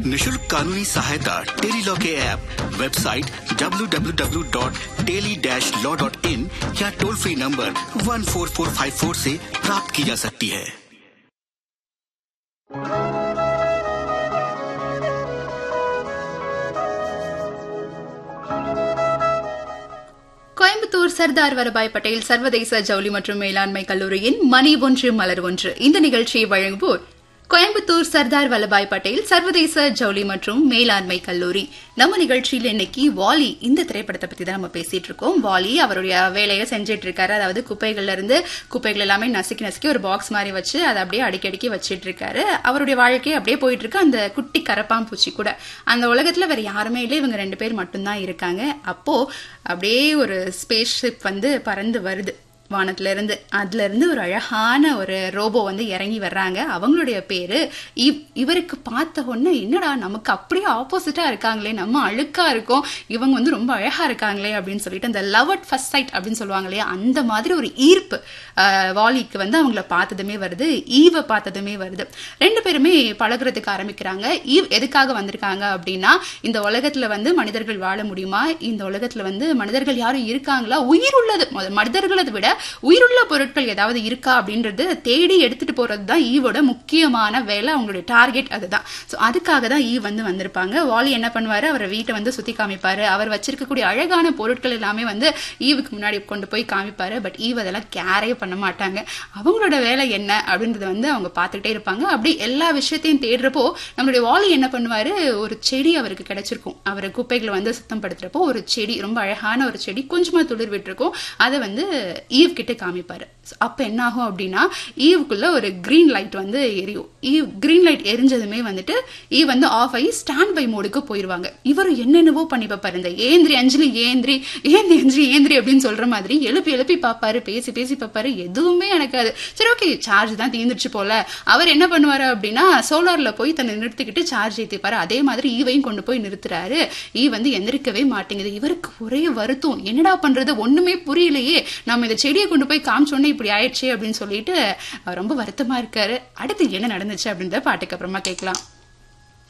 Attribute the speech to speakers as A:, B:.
A: निशुल्क कानूनी सहायता टेली लॉ के ऐप वेबसाइट www.teli-law.in या टोल फ्री नंबर 14454 से प्राप्त की जा सकती है
B: கோயம்புத்தூர் சர்தார் வல்லபாய் பட்டேல் சர்வதேச ஜவுளி மற்றும் மேலாண்மை கல்லூரியின் மணி ஒன்று மலர் ஒன்று இந்த நிகழ்ச்சியை வழங்குவோர் கோயம்புத்தூர் சர்தார் வல்லபாய் பட்டேல் சர்வதேச ஜவுளி மற்றும் மேலாண்மை கல்லூரி நம்ம நிகழ்ச்சியில் இன்னைக்கு வாலி இந்த திரைப்படத்தை பத்தி தான் நம்ம பேசிட்டு இருக்கோம் வாலி அவருடைய வேலையை செஞ்சிட்டு இருக்காரு அதாவது குப்பைகள்ல இருந்து குப்பைகள் எல்லாமே நசுக்கி நசுக்கி ஒரு பாக்ஸ் மாதிரி வச்சு அதை அப்படியே அடிக்கடிக்கு வச்சிட்டு இருக்காரு அவருடைய வாழ்க்கை அப்படியே போயிட்டு இருக்கு அந்த குட்டி கரப்பாம்பூச்சி கூட அந்த உலகத்துல வேற யாருமே இல்லை இவங்க ரெண்டு பேர் மட்டும்தான் இருக்காங்க அப்போ அப்படியே ஒரு ஸ்பேஸ் ஷிப் வந்து பறந்து வருது வானத்துல இருந்து அதுல இருந்து ஒரு அழகான ஒரு ரோபோ வந்து இறங்கி வர்றாங்க அவங்களுடைய பேரு இவ்- இவருக்கு பார்த்த உடனே என்னடா நமக்கு அப்படியே ஆப்போசிட்டா இருக்காங்களே நம்ம அழுக்கா இருக்கோம் இவங்க வந்து ரொம்ப அழகா இருக்காங்களே அப்படின்னு சொல்லிட்டு அந்த லவ் அட் ஃபர்ஸ்ட் சைட் அப்படின்னு சொல்லுவாங்க இல்லையா அந்த மாதிரி ஒரு ஈர்ப்பு ஆஹ், வாலிக்கு வந்து அவங்கள பார்த்ததுமே வருது ஈவை பார்த்ததுமே வருது ரெண்டு பேருமே பழகுறதுக்கு ஆரம்பிக்கிறாங்க ஈவ் எதுக்காக வந்திருக்காங்க அப்படின்னா இந்த உலகத்துல வந்து மனிதர்கள் வாழ முடியுமா இந்த உலகத்துல வந்து மனிதர்கள் யாரும் இருக்காங்களா உயிர் உள்ளது மொத- மனிதர்களை விட உயிருள்ள பொருட்கள் ஏதாவது இருக்கா அப்படின்றது தேடி எடுத்துட்டு போறது தான் ஈவோட முக்கியமான வேலை அவங்களுடைய டார்கெட் அதுதான் ஸோ அதுக்காக தான் ஈவ் வந்து வந்திருப்பாங்க வாலி என்ன பண்ணுவாரு அவரை வீட்டை வந்து சுத்தி காமிப்பாரு அவர் வச்சிருக்கக்கூடிய அழகான பொருட்கள் எல்லாமே வந்து ஈவுக்கு முன்னாடி கொண்டு போய் காமிப்பாரு பட் ஈவ் அதெல்லாம் கேரே பண்ண மாட்டாங்க அவங்களோட வேலை என்ன அப்படின்றத வந்து அவங்க பார்த்துக்கிட்டே இருப்பாங்க அப்படி எல்லா விஷயத்தையும் தேடுறப்போ நம்மளுடைய வாலி என்ன பண்ணுவாரு ஒரு செடி அவருக்கு கிடைச்சிருக்கும் அவர் குப்பைகளை வந்து சுத்தம் படுத்துறப்போ ஒரு செடி ரொம்ப அழகான ஒரு செடி கொஞ்சமா துளிர் விட்டுருக்கும் அதை வந்து ஈவ் கிட்ட காமிப்பாரு So, அப்ப என்ன ஆகும் அப்படின்னா ஈவுக்குள்ள ஒரு கிரீன் லைட் வந்து எரியும் ஈவ் கிரீன் லைட் எரிஞ்சதுமே வந்துட்டு ஈவ் வந்து ஆஃப் ஆகி ஸ்டாண்ட் பை மோடுக்கு போயிருவாங்க இவர் என்னென்னவோ பண்ணி பார்ப்பாரு இந்த ஏந்திரி அஞ்சலி ஏந்திரி ஏந்திரி அஞ்சலி ஏந்திரி அப்படின்னு சொல்ற மாதிரி எழுப்பி எழுப்பி பார்ப்பாரு பேசி பேசி பார்ப்பாரு எதுவுமே நடக்காது சரி ஓகே சார்ஜ் தான் தீர்ந்துருச்சு போல அவர் என்ன பண்ணுவாரு அப்படின்னா சோலார்ல போய் தன்னை நிறுத்திக்கிட்டு சார்ஜ் ஏத்திப்பாரு அதே மாதிரி ஈவையும் கொண்டு போய் நிறுத்துறாரு ஈ வந்து எந்திரிக்கவே மாட்டேங்குது இவருக்கு ஒரே வருத்தம் என்னடா பண்றது ஒண்ணுமே புரியலையே நம்ம இந்த செடியை கொண்டு போய் காமிச்சோன்னே இப்படி ஆயிடுச்சு அப்படின்னு சொல்லிட்டு அவர் ரொம்ப வருத்தமா இருக்காரு அடுத்து என்ன நடந்துச்சு அப்படின்றத பாட்டுக்கு அப்புறமா கேட்கலாம்